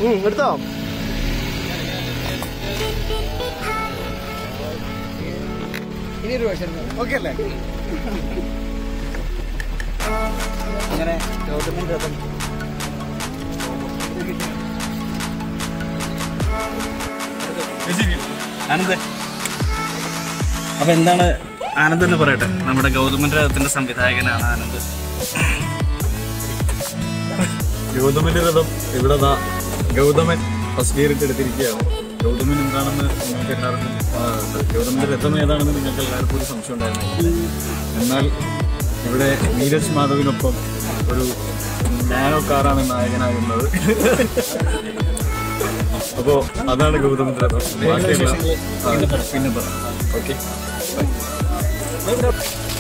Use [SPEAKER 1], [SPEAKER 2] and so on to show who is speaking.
[SPEAKER 1] ഉം, എടുത്തോ
[SPEAKER 2] ഇനി ഒരു വേഷം ഓക്കെ അല്ലേ അങ്ങനെ ഗൗതമൻ രഥം
[SPEAKER 3] ആനന്ദ് അപ്പൊ എന്താണ് ആനന്ദ് എന്ന് പറയട്ടെ നമ്മുടെ ഗൗതമൻ രഥത്തിന്റെ സംവിധായകനാണ് ആനന്ദ്
[SPEAKER 4] ഗൗതമന്റെ രഥം ഇവിടെ ദാ ഗൗതമൻ ഫസ്റ്റ് ഗിയർ ഇട്ട് എടുത്തിരിക്കുകയാണ് ഗൗതമൻ എന്താണെന്ന് നിങ്ങൾക്ക് എല്ലാവർക്കും ആ, ഗൗതമന്റെ രഥം ഏതാണെന്ന് നിങ്ങൾക്ക് എല്ലാവർക്കും ഒരു സംശയം ഉണ്ടായിരുന്നു എന്നാൽ ഇവിടെ നീരജ് മാധവിനൊപ്പം ഒരു നാനോ കാറാണ് നായകനാകുന്നത് അപ്പോ അതാണ് ഗൗതമന്റെ രഥം ബാക്കിയെല്ലാം ആ, പിന്നെ പറയാം ഓക്കെ